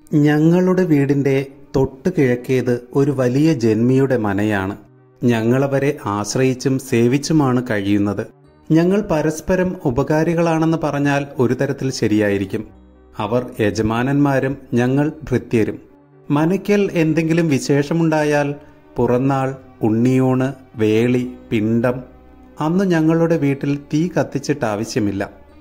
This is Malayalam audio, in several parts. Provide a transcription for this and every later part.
ഞങ്ങളുടെ വീടിന്റെ തൊട്ട് കിഴക്കേത് ഒരു വലിയ ജന്മിയുടെ മനയാണ് ഞങ്ങളവരെ ആശ്രയിച്ചും സേവിച്ചുമാണ് കഴിയുന്നത് ഞങ്ങൾ പരസ്പരം ഉപകാരികളാണെന്ന് പറഞ്ഞാൽ ഒരു തരത്തിൽ ശരിയായിരിക്കും അവർ യജമാനന്മാരും ഞങ്ങൾ ഭൃത്യരും മനയ്ക്കൽ എന്തെങ്കിലും വിശേഷമുണ്ടായാൽ പുറന്നാൾ ഉണ്ണിയൂണ് വേളി പിണ്ടം അന്ന് ഞങ്ങളുടെ വീട്ടിൽ തീ കത്തിച്ചിട്ട് ആവശ്യമില്ല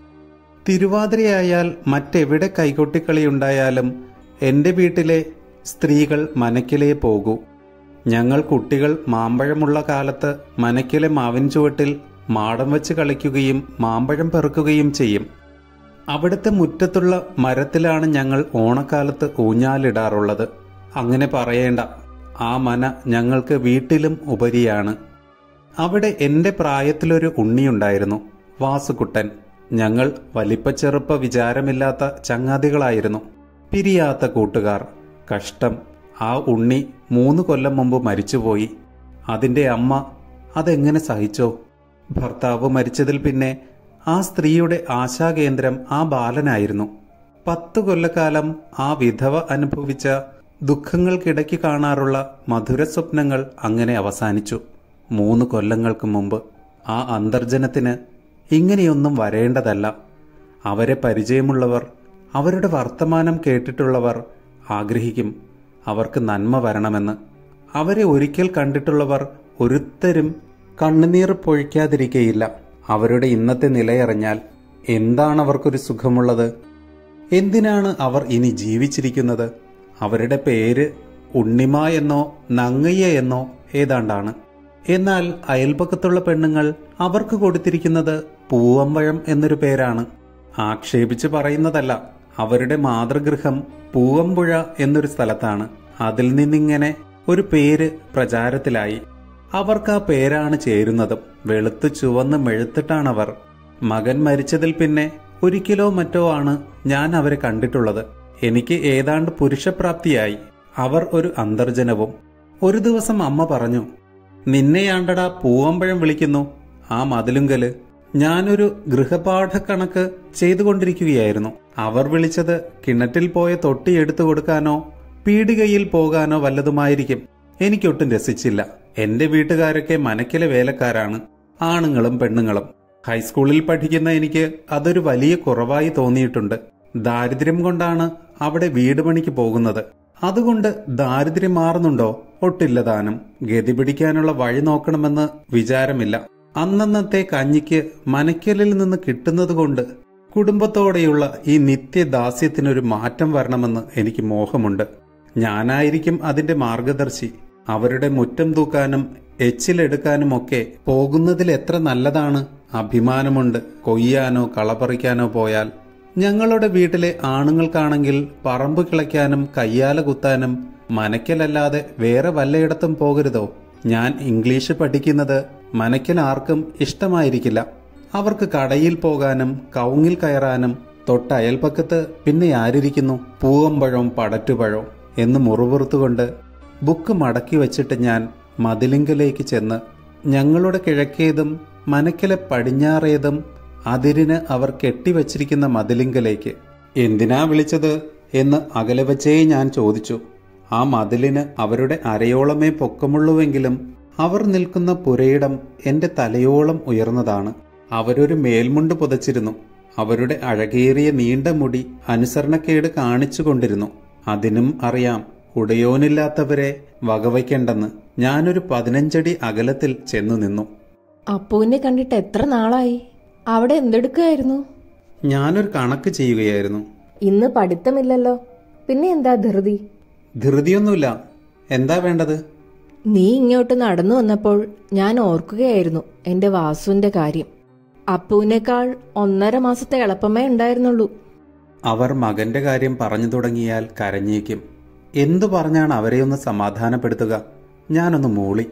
തിരുവാതിരയായാൽ മറ്റെവിടെ കൈകൊട്ടിക്കളിയുണ്ടായാലും എൻ്റെ വീട്ടിലെ സ്ത്രീകൾ മനക്കിലേ പോകൂ ഞങ്ങൾ കുട്ടികൾ മാമ്പഴമുള്ള കാലത്ത് മനക്കിലെ മാവിൻ ചുവട്ടിൽ മാടം വെച്ച് കളിക്കുകയും മാമ്പഴം പെറുക്കുകയും ചെയ്യും അവിടുത്തെ മുറ്റത്തുള്ള മരത്തിലാണ് ഞങ്ങൾ ഓണക്കാലത്ത് ഊഞ്ഞാലിടാറുള്ളത് അങ്ങനെ പറയേണ്ട ആ മന ഞങ്ങൾക്ക് വീട്ടിലും ഉപരിയാണ് അവിടെ എൻ്റെ പ്രായത്തിലൊരു ഉണ്ണിയുണ്ടായിരുന്നു വാസുകുട്ടൻ ഞങ്ങൾ വലിപ്പച്ചെറുപ്പ വിചാരമില്ലാത്ത ചങ്ങാതികളായിരുന്നു പിരിയാത്ത കൂട്ടുകാർ കഷ്ടം ആ ഉണ്ണി മൂന്ന് കൊല്ലം മുമ്പ് മരിച്ചുപോയി അതിന്റെ അമ്മ അതെങ്ങനെ സഹിച്ചോ ഭർത്താവ് മരിച്ചതിൽ പിന്നെ ആ സ്ത്രീയുടെ ആശാകേന്ദ്രം ആ ബാലനായിരുന്നു പത്തു കൊല്ലക്കാലം ആ വിധവ അനുഭവിച്ച ദുഃഖങ്ങൾക്കിടയ്ക്ക് കാണാറുള്ള മധുര സ്വപ്നങ്ങൾ അങ്ങനെ അവസാനിച്ചു മൂന്ന് കൊല്ലങ്ങൾക്ക് മുമ്പ് ആ അന്തർജനത്തിന് ഇങ്ങനെയൊന്നും വരേണ്ടതല്ല അവരെ പരിചയമുള്ളവർ അവരുടെ വർത്തമാനം കേട്ടിട്ടുള്ളവർ ആഗ്രഹിക്കും അവർക്ക് നന്മ വരണമെന്ന് അവരെ ഒരിക്കൽ കണ്ടിട്ടുള്ളവർ ഒരുത്തരും കണ്ണുനീർ പൊഴിക്കാതിരിക്കയില്ല അവരുടെ ഇന്നത്തെ നിലയറിഞ്ഞാൽ എന്താണ് അവർക്കൊരു സുഖമുള്ളത് എന്തിനാണ് അവർ ഇനി ജീവിച്ചിരിക്കുന്നത് അവരുടെ പേര് ഉണ്ണിമ എന്നോ നങ്ങയ്യ എന്നോ ഏതാണ്ടാണ് എന്നാൽ അയൽപക്കത്തുള്ള പെണ്ണുങ്ങൾ അവർക്ക് കൊടുത്തിരിക്കുന്നത് പൂവമ്പഴം എന്നൊരു പേരാണ് ആക്ഷേപിച്ച് പറയുന്നതല്ല അവരുടെ മാതൃഗൃഹം പൂവമ്പുഴ എന്നൊരു സ്ഥലത്താണ് അതിൽ നിന്നിങ്ങനെ ഒരു പേര് പ്രചാരത്തിലായി അവർക്ക് ആ പേരാണ് ചേരുന്നതും വെളുത്ത് ചുവന്ന് മെഴുത്തിട്ടാണവർ മകൻ മരിച്ചതിൽ പിന്നെ ഒരിക്കലോ മറ്റോ ആണ് ഞാൻ അവരെ കണ്ടിട്ടുള്ളത് എനിക്ക് ഏതാണ്ട് പുരുഷപ്രാപ്തിയായി അവർ ഒരു അന്തർജനവും ഒരു ദിവസം അമ്മ പറഞ്ഞു നിന്നെയാണ്ടടാ പൂവമ്പഴം വിളിക്കുന്നു ആ മതിലുങ്കല് ഞാനൊരു ഗൃഹപാഠക്കണക്ക് ചെയ്തുകൊണ്ടിരിക്കുകയായിരുന്നു അവർ വിളിച്ചത് കിണറ്റിൽ പോയ തൊട്ടി എടുത്തു കൊടുക്കാനോ പീടികയിൽ പോകാനോ വല്ലതുമായിരിക്കും എനിക്കൊട്ടും രസിച്ചില്ല എന്റെ വീട്ടുകാരൊക്കെ മനക്കിലെ വേലക്കാരാണ് ആണുങ്ങളും പെണ്ണുങ്ങളും ഹൈസ്കൂളിൽ പഠിക്കുന്ന എനിക്ക് അതൊരു വലിയ കുറവായി തോന്നിയിട്ടുണ്ട് ദാരിദ്ര്യം കൊണ്ടാണ് അവിടെ വീട് പണിക്ക് പോകുന്നത് അതുകൊണ്ട് ദാരിദ്ര്യം മാറുന്നുണ്ടോ ഒട്ടില്ല ദാനം ഗതി പിടിക്കാനുള്ള വഴി നോക്കണമെന്ന് വിചാരമില്ല അന്നന്നത്തെ കഞ്ഞിക്ക് മനക്കലിൽ നിന്ന് കിട്ടുന്നത് കൊണ്ട് കുടുംബത്തോടെയുള്ള ഈ നിത്യദാസ്യത്തിനൊരു മാറ്റം വരണമെന്ന് എനിക്ക് മോഹമുണ്ട് ഞാനായിരിക്കും അതിന്റെ മാർഗദർശി അവരുടെ മുറ്റം തൂക്കാനും എച്ചിലെടുക്കാനുമൊക്കെ പോകുന്നതിൽ എത്ര നല്ലതാണ് അഭിമാനമുണ്ട് കൊയ്യാനോ കളപറിക്കാനോ പോയാൽ ഞങ്ങളുടെ വീട്ടിലെ ആണുങ്ങൾക്കാണെങ്കിൽ പറമ്പ് കിളയ്ക്കാനും കയ്യാല കുത്താനും മനക്കലല്ലാതെ വേറെ വല്ലയിടത്തും പോകരുതോ ഞാൻ ഇംഗ്ലീഷ് പഠിക്കുന്നത് മനക്കൽ ആർക്കും ഇഷ്ടമായിരിക്കില്ല അവർക്ക് കടയിൽ പോകാനും കവുങ്ങിൽ കയറാനും തൊട്ടയൽപ്പക്കത്ത് പിന്നെ ആരിരിക്കുന്നു പൂവമ്പഴവും പടറ്റുപഴവും എന്ന് മുറുപുറത്തുകൊണ്ട് ബുക്ക് മടക്കി വച്ചിട്ട് ഞാൻ മതിലിങ്കലേക്ക് ചെന്ന് ഞങ്ങളുടെ കിഴക്കേതും മനക്കിലെ പടിഞ്ഞാറേതും അതിരിന് അവർ കെട്ടിവച്ചിരിക്കുന്ന മതിലിങ്കലേക്ക് എന്തിനാ വിളിച്ചത് എന്ന് അകലെ വച്ചേ ഞാൻ ചോദിച്ചു ആ മതിലിന് അവരുടെ അരയോളമേ പൊക്കമുള്ളുവെങ്കിലും അവർ നിൽക്കുന്ന പുരയിടം എന്റെ തലയോളം ഉയർന്നതാണ് അവരൊരു മേൽമുണ്ട് പുതച്ചിരുന്നു അവരുടെ അഴകേറിയ നീണ്ട മുടി അനുസരണക്കേട് കാണിച്ചുകൊണ്ടിരുന്നു അതിനും അറിയാം ഉടയോനില്ലാത്തവരെ വകവയ്ക്കേണ്ടെന്ന് ഞാനൊരു പതിനഞ്ചടി അകലത്തിൽ ചെന്നു നിന്നു അപ്പുവിനെ കണ്ടിട്ട് എത്ര നാളായി അവിടെ എന്തെടുക്കായിരുന്നു ഞാനൊരു കണക്ക് ചെയ്യുകയായിരുന്നു ഇന്ന് പഠിത്തമില്ലല്ലോ പിന്നെ എന്താ ധൃതി ധൃതിയൊന്നുമില്ല എന്താ വേണ്ടത് നീ ഇങ്ങോട്ട് നടന്നു വന്നപ്പോൾ ഞാൻ ഓർക്കുകയായിരുന്നു എന്റെ വാസുവിന്റെ കാര്യം അപ്പുവിനേക്കാൾ ഒന്നര മാസത്തെ എളുപ്പമേ ഉണ്ടായിരുന്നുള്ളൂ അവർ മകന്റെ കാര്യം പറഞ്ഞു തുടങ്ങിയാൽ കരഞ്ഞേക്കും എന്തു പറഞ്ഞാണ് അവരെ ഒന്ന് സമാധാനപ്പെടുത്തുക ഞാനൊന്ന് മൂളി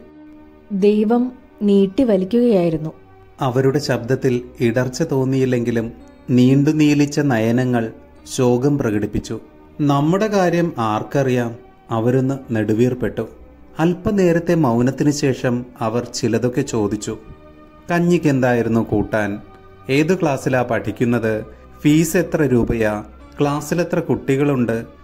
ദൈവം നീട്ടി വലിക്കുകയായിരുന്നു അവരുടെ ശബ്ദത്തിൽ ഇടർച്ച തോന്നിയില്ലെങ്കിലും നീണ്ടു നീലിച്ച നയനങ്ങൾ ശോകം പ്രകടിപ്പിച്ചു നമ്മുടെ കാര്യം ആർക്കറിയാം അവരൊന്ന് നെടുവീർപ്പെട്ടു അല്പനേരത്തെ മൗനത്തിനു ശേഷം അവർ ചിലതൊക്കെ ചോദിച്ചു കഞ്ഞിക്ക് എന്തായിരുന്നു കൂട്ടാൻ ഏതു ക്ലാസ്സിലാ പഠിക്കുന്നത് ഫീസ് എത്ര രൂപയാ ക്ലാസ്സിൽ എത്ര കുട്ടികളുണ്ട്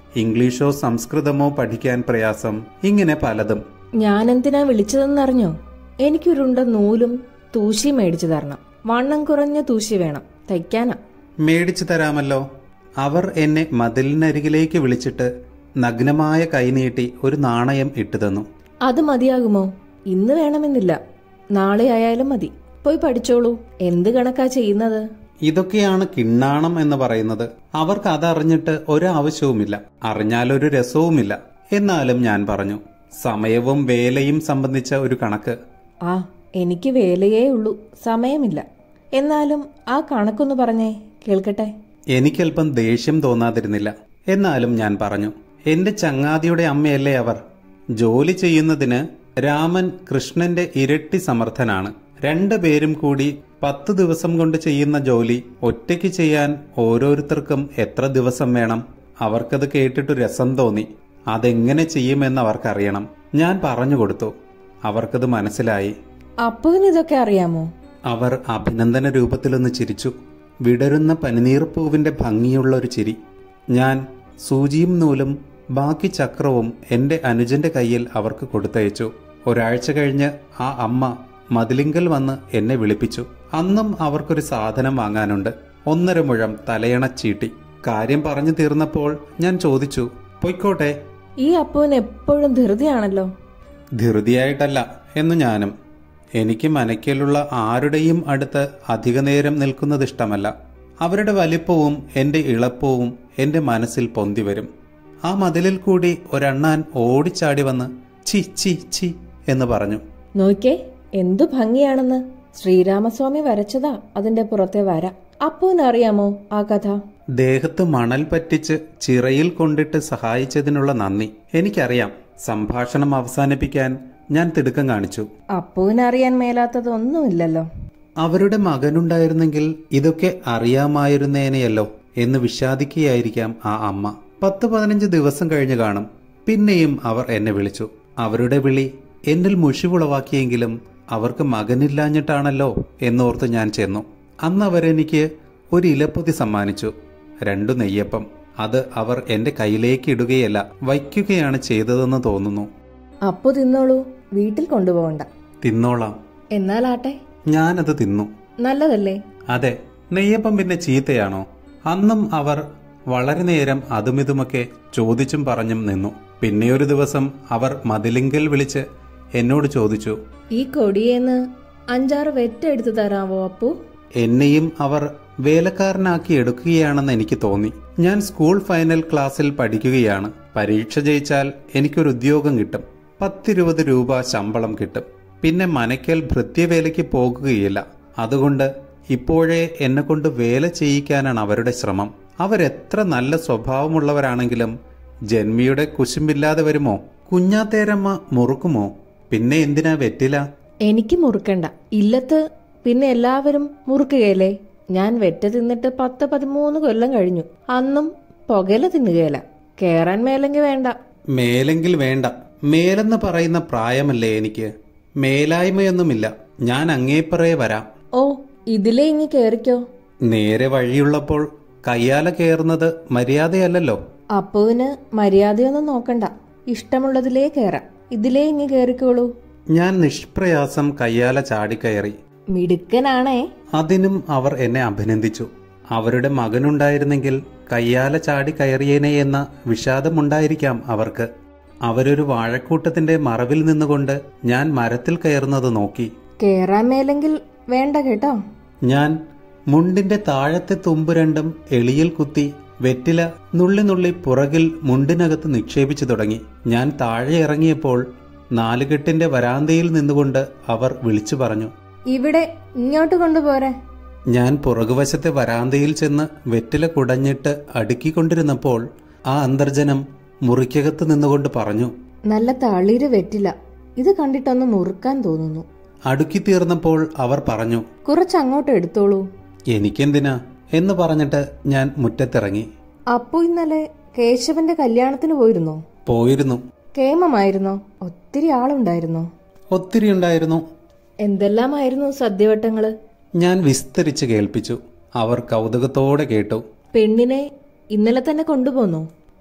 ഇംഗ്ലീഷോ സംസ്കൃതമോ പഠിക്കാൻ പ്രയാസം ഇങ്ങനെ പലതും ഞാൻ എന്തിനാ വിളിച്ചതെന്നറിഞ്ഞോ എനിക്കൊരുണ്ട നൂലും തൂശി മേടിച്ചു തരണം വണ്ണം കുറഞ്ഞ തൂശി വേണം തയ്ക്കാനാ മേടിച്ചു തരാമല്ലോ അവർ എന്നെ മതിലിനരികിലേക്ക് വിളിച്ചിട്ട് നഗ്നമായ കൈനീട്ടി ഒരു നാണയം ഇട്ടു തന്നു അത് മതിയാകുമോ ഇന്ന് വേണമെന്നില്ല നാളെ ആയാലും മതി പോയി പഠിച്ചോളൂ എന്ത് കണക്കാ ചെയ്യുന്നത് ഇതൊക്കെയാണ് കിണ്ണാണം എന്ന് പറയുന്നത് അവർക്ക് അതറിഞ്ഞിട്ട് ഒരാവശ്യവുമില്ല അറിഞ്ഞാലൊരു രസവുമില്ല എന്നാലും ഞാൻ പറഞ്ഞു സമയവും വേലയും സംബന്ധിച്ച ഒരു കണക്ക് ആ എനിക്ക് വേലയേ ഉള്ളൂ സമയമില്ല എന്നാലും ആ കണക്കൊന്ന് പറഞ്ഞേ കേൾക്കട്ടെ എനിക്കല്പം ദേഷ്യം തോന്നാതിരുന്നില്ല എന്നാലും ഞാൻ പറഞ്ഞു എന്റെ ചങ്ങാതിയുടെ അമ്മയല്ലേ അവർ ജോലി ചെയ്യുന്നതിന് രാമൻ കൃഷ്ണന്റെ ഇരട്ടി സമർത്ഥനാണ് രണ്ടുപേരും കൂടി പത്ത് ദിവസം കൊണ്ട് ചെയ്യുന്ന ജോലി ഒറ്റയ്ക്ക് ചെയ്യാൻ ഓരോരുത്തർക്കും എത്ര ദിവസം വേണം അവർക്കത് കേട്ടിട്ട് രസം തോന്നി അതെങ്ങനെ ചെയ്യുമെന്ന് അവർക്കറിയണം ഞാൻ പറഞ്ഞു കൊടുത്തു അവർക്കത് മനസ്സിലായി അപ്പുവിന് ഇതൊക്കെ അറിയാമോ അവർ അഭിനന്ദന രൂപത്തിലൊന്ന് ചിരിച്ചു വിടരുന്ന പനിനീർ പൂവിന്റെ ഭംഗിയുള്ള ഒരു ചിരി ഞാൻ സൂചിയും നൂലും ബാക്കി ചക്രവും എന്റെ അനുജന്റെ കയ്യിൽ അവർക്ക് കൊടുത്തയച്ചു ഒരാഴ്ച കഴിഞ്ഞ് ആ അമ്മ മതിലിങ്കൽ വന്ന് എന്നെ വിളിപ്പിച്ചു അന്നും അവർക്കൊരു സാധനം വാങ്ങാനുണ്ട് ഒന്നര മുഴം തലയണച്ചീട്ടി കാര്യം പറഞ്ഞു തീർന്നപ്പോൾ ഞാൻ ചോദിച്ചു പൊയ്ക്കോട്ടെ ഈ അപ്പുവിന് എപ്പോഴും ധൃതിയാണല്ലോ ധൃതിയായിട്ടല്ല എന്ന് ഞാനും എനിക്ക് മനക്കലുള്ള ആരുടെയും അടുത്ത് അധിക നേരം നിൽക്കുന്നത് ഇഷ്ടമല്ല അവരുടെ വലിപ്പവും എന്റെ ഇളപ്പവും എന്റെ മനസ്സിൽ പൊന്തി വരും ആ മതിലിൽ കൂടി ഒരെണ്ണാൻ ഓടിച്ചാടി വന്ന് ചി ചി ചി എന്ന് പറഞ്ഞു നോക്കേ എന്തു ഭംഗിയാണെന്ന് ശ്രീരാമസ്വാമി വരച്ചതാ അതിന്റെ പുറത്തെ വര അപ്പുവിന് അറിയാമോ ആ കഥ ദേഹത്ത് മണൽ പറ്റിച്ച് ചിറയിൽ കൊണ്ടിട്ട് സഹായിച്ചതിനുള്ള നന്ദി എനിക്കറിയാം സംഭാഷണം അവസാനിപ്പിക്കാൻ ഞാൻ തിടുക്കം കാണിച്ചു അപ്പുവിന് അറിയാൻ മേലാത്തതൊന്നുമില്ലല്ലോ അവരുടെ മകനുണ്ടായിരുന്നെങ്കിൽ ഇതൊക്കെ അറിയാമായിരുന്നേനെയല്ലോ എന്ന് വിഷാദിക്കുകയായിരിക്കാം ആ അമ്മ പത്ത് പതിനഞ്ച് ദിവസം കഴിഞ്ഞു കാണും പിന്നെയും അവർ എന്നെ വിളിച്ചു അവരുടെ വിളി എന്നിൽ മുഷിവുളവാക്കിയെങ്കിലും അവർക്ക് മകനില്ലാഞ്ഞിട്ടാണല്ലോ എന്നോർത്ത് ഞാൻ ചെന്നു അന്ന് അവരെനിക്ക് ഒരു ഇലപ്പൊതി സമ്മാനിച്ചു രണ്ടു നെയ്യപ്പം അത് അവർ എന്റെ കയ്യിലേക്ക് ഇടുകയല്ല വയ്ക്കുകയാണ് ചെയ്തതെന്ന് തോന്നുന്നു അപ്പു തിന്നോളൂ വീട്ടിൽ കൊണ്ടുപോകണ്ട തിന്നോളാം എന്നാലാട്ടെ ഞാനത് തിന്നു നല്ലതല്ലേ അതെ നെയ്യപ്പം പിന്നെ ചീത്തയാണോ അന്നും അവർ വളരെ നേരം അതുമിതുമൊക്കെ ചോദിച്ചും പറഞ്ഞും നിന്നു പിന്നെയൊരു ദിവസം അവർ മതിലിങ്കൽ വിളിച്ച് എന്നോട് ചോദിച്ചു ഈ കൊടിയേന്ന് അഞ്ചാറ് വെറ്റ എടുത്തു തരാവോ അപ്പു എന്നെയും അവർ വേലക്കാരനാക്കി എടുക്കുകയാണെന്ന് എനിക്ക് തോന്നി ഞാൻ സ്കൂൾ ഫൈനൽ ക്ലാസ്സിൽ പഠിക്കുകയാണ് പരീക്ഷ ജയിച്ചാൽ എനിക്കൊരു ഉദ്യോഗം കിട്ടും പത്തിരുപത് രൂപ ശമ്പളം കിട്ടും പിന്നെ മനക്കൽ ഭൃത്യവേലയ്ക്ക് പോകുകയില്ല അതുകൊണ്ട് ഇപ്പോഴേ എന്നെ കൊണ്ട് വേല ചെയ്യിക്കാനാണ് അവരുടെ ശ്രമം അവരെത്ര നല്ല സ്വഭാവമുള്ളവരാണെങ്കിലും ജന്മിയുടെ കുശുമ്പില്ലാതെ വരുമോ കുഞ്ഞാത്തേരമ്മ മുറുക്കുമോ പിന്നെ എന്തിനാ വെറ്റില എനിക്ക് മുറുക്കണ്ട ഇല്ലത്ത് പിന്നെ എല്ലാവരും മുറുക്കുകയല്ലേ ഞാൻ വെറ്റ തിന്നിട്ട് പത്ത് പതിമൂന്ന് കൊല്ലം കഴിഞ്ഞു അന്നും പുകല തിന്നുകയല്ല കേറാൻ മേലെങ്കിൽ വേണ്ട മേലെങ്കിൽ വേണ്ട മേലെന്ന് പറയുന്ന പ്രായമല്ലേ എനിക്ക് മേലായ്മയൊന്നുമില്ല ഞാൻ അങ്ങേപ്പറേ വരാം ഓ ഇതിലേ ഇങ്ങി കേറിക്കോ നേരെ വഴിയുള്ളപ്പോൾ കയ്യാല കയറുന്നത് മര്യാദയല്ലല്ലോ അപ്പുവിന് മര്യാദയൊന്നും നോക്കണ്ട ഇഷ്ടമുള്ളതിലേ കേറാം ഇതിലേ ഇങ്ങി കേറിക്കോളൂ ഞാൻ നിഷ്പ്രയാസം കയ്യാല ചാടിക്കയറി മിടുക്കനാണേ അതിനും അവർ എന്നെ അഭിനന്ദിച്ചു അവരുടെ മകനുണ്ടായിരുന്നെങ്കിൽ കയ്യാല ചാടി കയറിയേനെ എന്ന വിഷാദമുണ്ടായിരിക്കാം അവർക്ക് അവരൊരു വാഴക്കൂട്ടത്തിന്റെ മറവിൽ നിന്നുകൊണ്ട് ഞാൻ മരത്തിൽ കയറുന്നത് നോക്കി കേറാൻ മേലെങ്കിൽ വേണ്ട കേട്ടോ ഞാൻ മുണ്ടിന്റെ താഴത്തെ തുമ്പ് രണ്ടും എളിയിൽ കുത്തി വെറ്റില നുള്ളി നുള്ളി പുറകിൽ മുണ്ടിനകത്ത് നിക്ഷേപിച്ചു തുടങ്ങി ഞാൻ താഴെ ഇറങ്ങിയപ്പോൾ നാലുകെട്ടിന്റെ വരാന്തയിൽ നിന്നുകൊണ്ട് അവർ വിളിച്ചു പറഞ്ഞു ഇവിടെ ഇങ്ങോട്ട് കൊണ്ടുപോരെ ഞാൻ പുറകുവശത്തെ വരാന്തയിൽ ചെന്ന് വെറ്റില കുടഞ്ഞിട്ട് അടുക്കിക്കൊണ്ടിരുന്നപ്പോൾ ആ അന്തർജനം മുറിക്കകത്ത് നിന്നുകൊണ്ട് പറഞ്ഞു നല്ല തളിര് വെറ്റില്ല ഇത് കണ്ടിട്ടൊന്ന് മുറുക്കാൻ തോന്നുന്നു അടുക്കി തീർന്നപ്പോൾ അവർ പറഞ്ഞു കുറച്ച് അങ്ങോട്ട് എടുത്തോളൂ എനിക്കെന്തിനാ എന്ന് പറഞ്ഞിട്ട് ഞാൻ മുറ്റത്തിറങ്ങി അപ്പു ഇന്നലെ കേശവന്റെ കല്യാണത്തിന് പോയിരുന്നോ പോയിരുന്നു കേമമായിരുന്നോ ഒത്തിരി ആളുണ്ടായിരുന്നോ ഒത്തിരി ഉണ്ടായിരുന്നു എന്തെല്ലാമായിരുന്നു സദ്യവട്ടങ്ങള് ഞാൻ വിസ്തരിച്ച് കേൾപ്പിച്ചു അവർ കൗതുകത്തോടെ കേട്ടു പെണ്ണിനെ ഇന്നലെ തന്നെ കൊണ്ടുപോന്നോ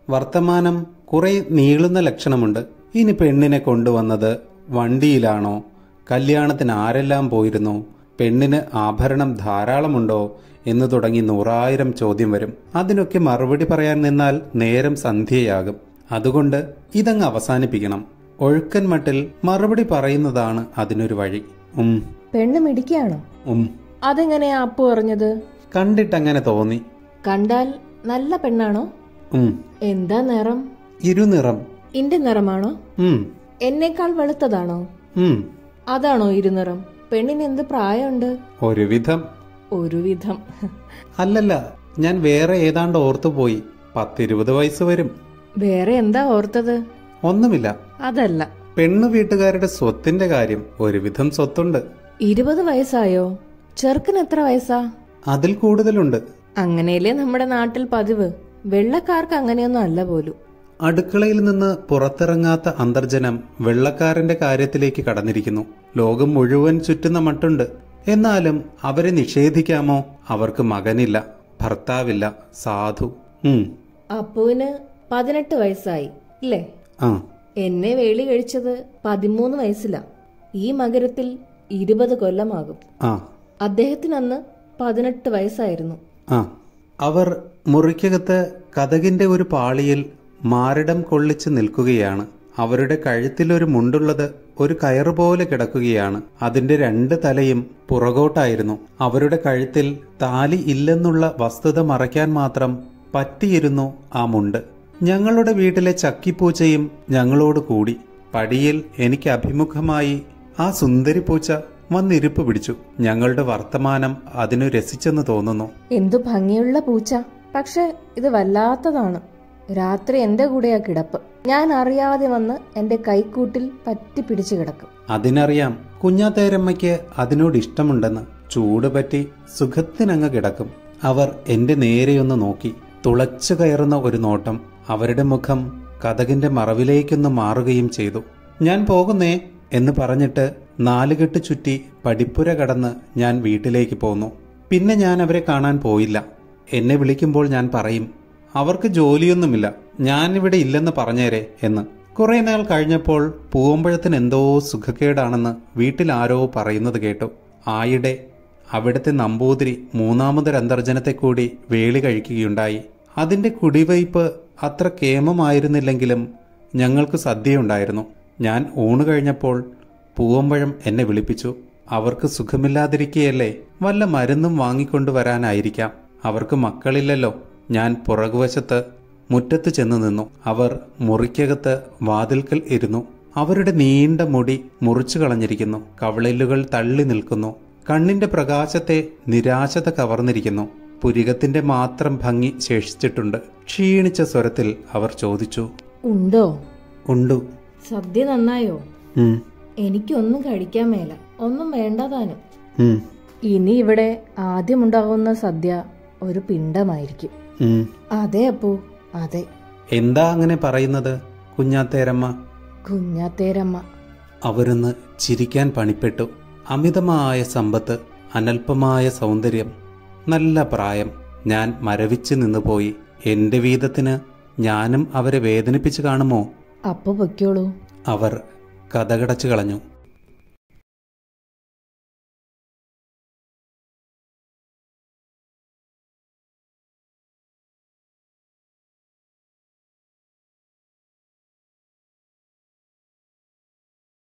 വർത്തമാനം കുറെ നീളുന്ന ലക്ഷണമുണ്ട് ഇനി പെണ്ണിനെ കൊണ്ടുവന്നത് വണ്ടിയിലാണോ കല്യാണത്തിന് ആരെല്ലാം പോയിരുന്നു പെണ്ണിന് ആഭരണം ധാരാളമുണ്ടോ എന്ന് തുടങ്ങി നൂറായിരം ചോദ്യം വരും അതിനൊക്കെ മറുപടി പറയാൻ നിന്നാൽ നേരം സന്ധ്യയാകും അതുകൊണ്ട് ഇതങ്ങ് അവസാനിപ്പിക്കണം ഒഴുക്കൻ മട്ടിൽ മറുപടി പറയുന്നതാണ് അതിനൊരു വഴി ഉം പെണ്ണ് മിടിക്കാണോ ഉം അതെങ്ങനെയാ അപ്പു അറിഞ്ഞത് കണ്ടിട്ടങ്ങനെ തോന്നി കണ്ടാൽ നല്ല പെണ്ണാണോ ഉം എന്താ നിറം ഇരുനിറം ഇന്റെ നിറമാണോ ഉം എന്നേക്കാൾ വെളുത്തതാണോ ഉം അതാണോ ഇരുനിറം പെണ്ണിന് എന്ത് പ്രായമുണ്ട് ഒരുവിധം ഒരുവിധം അല്ലല്ല ഞാൻ വേറെ ഏതാണ്ട് ഓർത്തുപോയി പത്തിരുപത് വയസ്സ് വരും വേറെ എന്താ ഓർത്തത് ഒന്നുമില്ല അതല്ല പെണ്ണു വീട്ടുകാരുടെ സ്വത്തിന്റെ കാര്യം ഒരുവിധം സ്വത്തുണ്ട് ഇരുപത് വയസ്സായോ ചെറുക്കന് എത്ര വയസ്സാ അതിൽ കൂടുതലുണ്ട് അങ്ങനെയല്ലേ നമ്മുടെ നാട്ടിൽ പതിവ് വെള്ളക്കാർക്ക് അങ്ങനെയൊന്നും അല്ല പോലും അടുക്കളയിൽ നിന്ന് പുറത്തിറങ്ങാത്ത അന്തർജനം വെള്ളക്കാരന്റെ കാര്യത്തിലേക്ക് കടന്നിരിക്കുന്നു ലോകം മുഴുവൻ ചുറ്റുന്ന മട്ടുണ്ട് എന്നാലും അവരെ നിഷേധിക്കാമോ അവർക്ക് മകനില്ല ഭർത്താവില്ല സാധു ഉം അപ്പുവിന് പതിനെട്ട് വയസ്സായി ഇല്ലേ ആ എന്നെ വേളി കഴിച്ചത് പതിമൂന്ന് വയസ്സിലാ ഈ മകരത്തിൽ ഇരുപത് കൊല്ലമാകും ആ അദ്ദേഹത്തിന് അന്ന് പതിനെട്ട് വയസ്സായിരുന്നു ആ അവർ മുറിക്കകത്ത് കഥകിന്റെ ഒരു പാളിയിൽ മാറിടം കൊള്ളിച്ച് നിൽക്കുകയാണ് അവരുടെ കഴുത്തിലൊരു മുണ്ടുള്ളത് ഒരു കയറ് പോലെ കിടക്കുകയാണ് അതിന്റെ രണ്ട് തലയും പുറകോട്ടായിരുന്നു അവരുടെ കഴുത്തിൽ താലി ഇല്ലെന്നുള്ള വസ്തുത മറയ്ക്കാൻ മാത്രം പറ്റിയിരുന്നു ആ മുണ്ട് ഞങ്ങളുടെ വീട്ടിലെ ചക്കിപ്പൂച്ചയും ഞങ്ങളോട് കൂടി പടിയിൽ എനിക്ക് അഭിമുഖമായി ആ സുന്ദരി പൂച്ച വന്നിരിപ്പ് പിടിച്ചു ഞങ്ങളുടെ വർത്തമാനം അതിനു രസിച്ചെന്ന് തോന്നുന്നു എന്തു ഭംഗിയുള്ള പൂച്ച പക്ഷെ ഇത് വല്ലാത്തതാണ് രാത്രി എന്റെ കൂടെയാ കിടപ്പ് ഞാൻ അറിയാതെ വന്ന് എന്റെ കൈക്കൂട്ടിൽ പറ്റി പിടിച്ചു കിടക്കും അതിനറിയാം കുഞ്ഞാത്തേരമ്മയ്ക്ക് അതിനോട് ഇഷ്ടമുണ്ടെന്ന് ചൂട് പറ്റി സുഖത്തിനങ്ങ് കിടക്കും അവർ എന്റെ നേരെയൊന്ന് നോക്കി തുളച്ചു കയറുന്ന ഒരു നോട്ടം അവരുടെ മുഖം കഥകിന്റെ മറവിലേക്കൊന്ന് മാറുകയും ചെയ്തു ഞാൻ പോകുന്നേ എന്ന് പറഞ്ഞിട്ട് നാലുകെട്ട് ചുറ്റി പടിപ്പുര കടന്ന് ഞാൻ വീട്ടിലേക്ക് പോന്നു പിന്നെ ഞാൻ അവരെ കാണാൻ പോയില്ല എന്നെ വിളിക്കുമ്പോൾ ഞാൻ പറയും അവർക്ക് ജോലിയൊന്നുമില്ല ഞാനിവിടെ ഇല്ലെന്ന് പറഞ്ഞേരെ എന്ന് കുറെ നാൾ കഴിഞ്ഞപ്പോൾ പൂവമ്പഴത്തിന് എന്തോ സുഖക്കേടാണെന്ന് വീട്ടിൽ ആരോ പറയുന്നത് കേട്ടു ആയിടെ അവിടുത്തെ നമ്പൂതിരി മൂന്നാമതൊരു അന്തർജനത്തെ കൂടി വേളി കഴിക്കുകയുണ്ടായി അതിന്റെ കുടിവയ്പ് അത്ര കേമമായിരുന്നില്ലെങ്കിലും ഞങ്ങൾക്ക് സദ്യയുണ്ടായിരുന്നു ഞാൻ ഊണ് കഴിഞ്ഞപ്പോൾ പൂവമ്പഴം എന്നെ വിളിപ്പിച്ചു അവർക്ക് സുഖമില്ലാതിരിക്കുകയല്ലേ വല്ല മരുന്നും വാങ്ങിക്കൊണ്ടുവരാനായിരിക്കാം അവർക്ക് മക്കളില്ലല്ലോ ഞാൻ പുറകുവശത്ത് മുറ്റത്ത് ചെന്നു നിന്നു അവർ മുറിക്കകത്ത് വാതിൽക്കൽ ഇരുന്നു അവരുടെ നീണ്ട മുടി മുറിച്ചു കളഞ്ഞിരിക്കുന്നു കവളില്ലുകൾ തള്ളി നിൽക്കുന്നു കണ്ണിന്റെ പ്രകാശത്തെ നിരാശത കവർന്നിരിക്കുന്നു പുരികത്തിന്റെ മാത്രം ഭംഗി ശേഷിച്ചിട്ടുണ്ട് ക്ഷീണിച്ച സ്വരത്തിൽ അവർ ചോദിച്ചു ഉണ്ടോ ഉണ്ടു സദ്യ നന്നായോ ഉം, എനിക്കൊന്നും കഴിക്കാൻ മേല ഒന്നും വേണ്ടതാനും ഉം, ഇനി ഇവിടെ ആദ്യമുണ്ടാകുന്ന സദ്യ ഒരു പിണ്ടമായിരിക്കും ഉം. അതെ അപ്പു അതെ എന്താ അങ്ങനെ പറയുന്നത് കുഞ്ഞാത്തേരമ്മ കുഞ്ഞാത്തേരമ്മ അവരൊന്ന് ചിരിക്കാൻ പണിപ്പെട്ടു അമിതമായ സമ്പത്ത് അനൽപമായ സൗന്ദര്യം നല്ല പ്രായം ഞാൻ മരവിച്ച് നിന്നുപോയി എന്റെ വീതത്തിന് ഞാനും അവരെ വേദനിപ്പിച്ചു കാണുമോ അപ്പു പൊയ്ക്കോളൂ അവർ കഥകടച്ചു കളഞ്ഞു